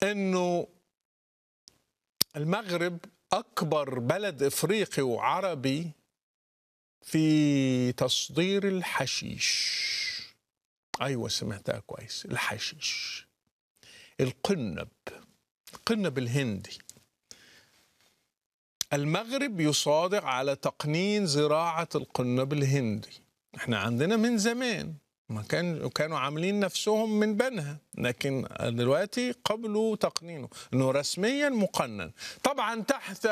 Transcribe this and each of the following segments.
انه المغرب اكبر بلد افريقي وعربي في تصدير الحشيش ايوه سمعتها كويس الحشيش القنب القنب الهندي المغرب يصادق على تقنين زراعة القنب الهندي احنا عندنا من زمان ما كان كانوا عاملين نفسهم من بنها لكن دلوقتي قبلوا تقنينه انه رسميا مقنن طبعا تحت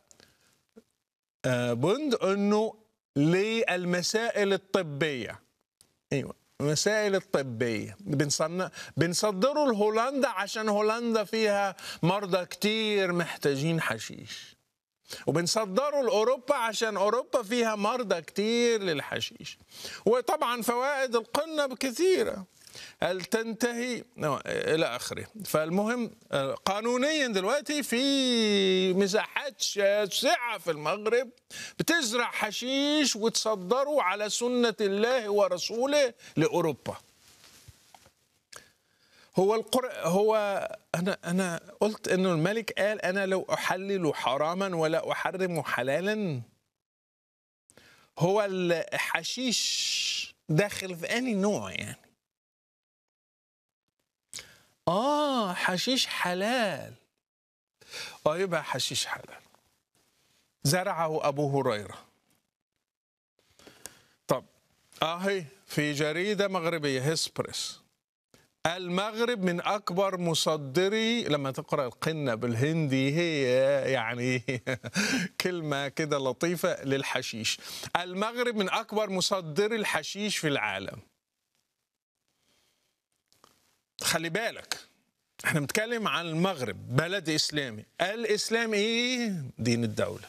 آه، بند انه للمسائل الطبيه ايوه المسائل الطبيه بنصنع بنصدره لهولندا عشان هولندا فيها مرضى كتير محتاجين حشيش وبنصدره لاوروبا عشان اوروبا فيها مرضى كتير للحشيش وطبعا فوائد القنب كثيره هل تنتهي نو، الى اخره فالمهم آه، قانونيا دلوقتي في مساحات شاسعه في المغرب بتزرع حشيش وتصدره على سنه الله ورسوله لاوروبا هو القر... هو انا انا قلت انه الملك قال انا لو احلل حراما ولا احرم حلالا هو الحشيش داخل في اني نوع يعني اه حشيش حلال اه يبقى حشيش حلال زرعه ابو هريره طب اهي في جريده مغربيه هيسبريس المغرب من اكبر مصدري لما تقرا القنه بالهندي هي يعني كلمه كده لطيفه للحشيش المغرب من اكبر مصدري الحشيش في العالم خلي بالك احنا بنتكلم عن المغرب بلد اسلامي الاسلام ايه دين الدوله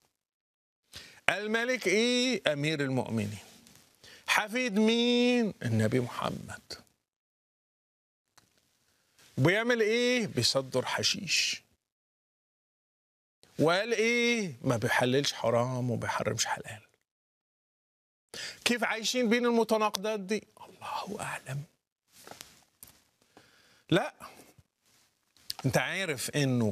الملك ايه امير المؤمنين حفيد مين النبي محمد بيعمل ايه بيصدر حشيش وقال ايه ما بيحللش حرام وبيحرمش حلال كيف عايشين بين المتناقضات دي الله اعلم لا انت عارف انه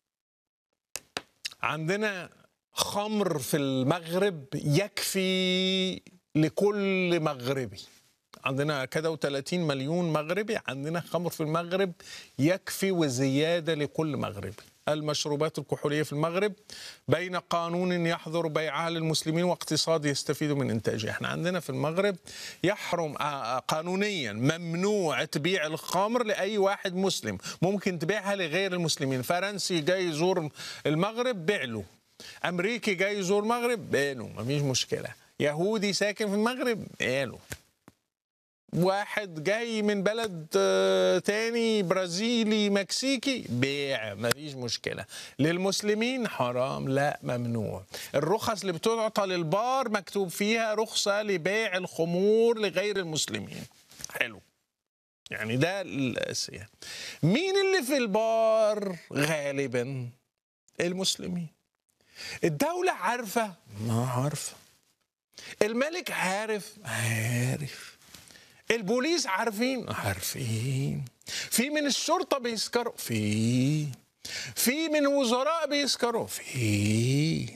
عندنا خمر في المغرب يكفي لكل مغربي عندنا كده و30 مليون مغربي عندنا خمر في المغرب يكفي وزياده لكل مغربي المشروبات الكحوليه في المغرب بين قانون يحظر بيعها للمسلمين واقتصاد يستفيد من انتاجها احنا عندنا في المغرب يحرم آه، قانونيا ممنوع تبيع الخمر لاي واحد مسلم ممكن تبيعها لغير المسلمين فرنسي جاي يزور المغرب بيع له امريكي جاي يزور المغرب بيع له مفيش مشكله يهودي ساكن في المغرب بيع له واحد جاي من بلد آه، تاني برازيلي مكسيكي بيع مفيش مشكلة للمسلمين حرام لا ممنوع الرخص اللي بتعطى للبار مكتوب فيها رخصة لبيع الخمور لغير المسلمين حلو يعني ده الأساسية مين اللي في البار غالبا المسلمين الدولة عارفة ما عارفة الملك عارف عارف البوليس عارفين عارفين في من الشرطة بيسكروا في في من وزراء بيسكروا في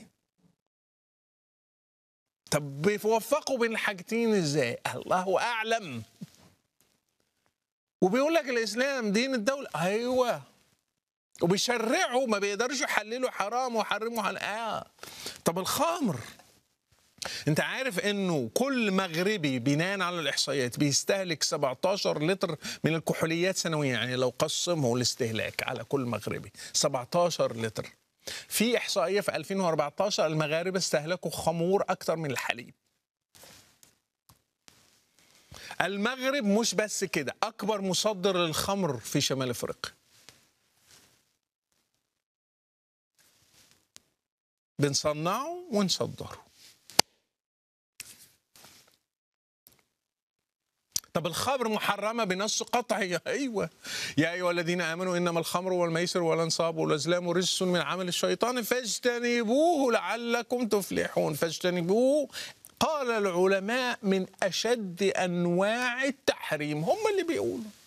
طب بيوفقوا بين الحاجتين ازاي الله اعلم وبيقول لك الاسلام دين الدولة ايوه وبيشرعوا ما بيقدرش يحللوا حرام ويحرموا حلال آه. طب الخمر انت عارف انه كل مغربي بناء على الاحصائيات بيستهلك 17 لتر من الكحوليات سنويا يعني لو قسمه الاستهلاك على كل مغربي 17 لتر في احصائيه في 2014 المغاربه استهلكوا خمور اكثر من الحليب المغرب مش بس كده اكبر مصدر للخمر في شمال افريقيا بنصنعه ونصدره طب الخمر محرمة بنص قطعي أيوة يا أيها الذين آمنوا إنما الخمر والميسر والأنصاب والأزلام رجس من عمل الشيطان فاجتنبوه لعلكم تفلحون فاجتنبوه قال العلماء من أشد أنواع التحريم هم اللي بيقولوا